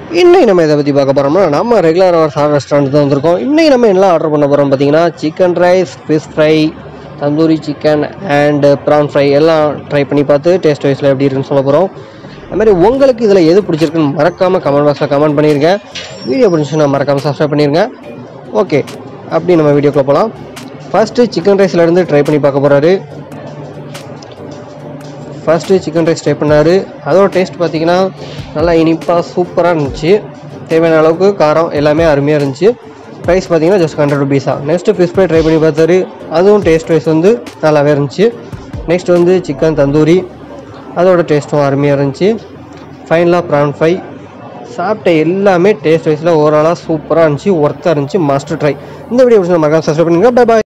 இன்னைக்கு நம்ம இதை பற்றி பார்க்க போகிறோம்னா நம்ம ரெகுலர் அவர் சார் ரெஸ்டாரண்ட் தான் வந்திருக்கோம் இன்னைக்கு நம்ம என்ன ஆர்டர் பண்ண போகிறோம் பார்த்தீங்கன்னா chicken rice fish fry tandoori chicken and prawn fry எல்லாம் ட்ரை பண்ணி பார்த்து டேஸ்ட் வைஸில் எப்படி இருக்குன்னு சொல்ல போகிறோம் அது மாதிரி உங்களுக்கு இதில் எது பிடிச்சிருக்குன்னு மறக்காமல் கமெண்ட் பாக்ஸில் கமெண்ட் பண்ணிருங்க வீடியோ பிடிச்சுன்னா மறக்காமல் சப்ஸ்கிரைப் பண்ணிருங்க ஓகே அப்படி நம்ம வீடியோக்குள்ள போகலாம் ஃபஸ்ட்டு சிக்கன் ரைஸ்லேருந்து ட்ரை பண்ணி பார்க்க போகிறாரு ஃபஸ்ட்டு சிக்கன் ரைஸ் ட்ரை பண்ணார் அதோட டேஸ்ட் பார்த்தீங்கன்னா நல்லா இனிப்பாக சூப்பராக இருந்துச்சு தேவையான அளவுக்கு காரம் எல்லாமே அருமையாக இருந்துச்சு ப்ரைஸ் பார்த்தீங்கன்னா ஜஸ்ட் ஹண்ட்ரட் ருபீஸா நெக்ஸ்ட்டு ஃபிஷ் ஃப்ரை ட்ரை பண்ணி பார்த்தாரு அதுவும் டேஸ்ட் வைஸ் வந்து நல்லாவே இருந்துச்சு நெக்ஸ்ட் வந்து சிக்கன் தந்தூரி அதோட டேஸ்ட்டும் அருமையாக இருந்துச்சு ஃபைனலாக ப்ரான் ஃப்ரை சாப்பிட்ட எல்லாமே டேஸ்ட் வைஸில் ஓவராலாக சூப்பராக இருந்துச்சு ஒர்த்தாக இருந்துச்சு மஸ்ட் ட்ரை இந்த வீடியோ பிடிச்சா மறக்காம சப்ஸ்கிரைப் பண்ணுங்க பை பாய்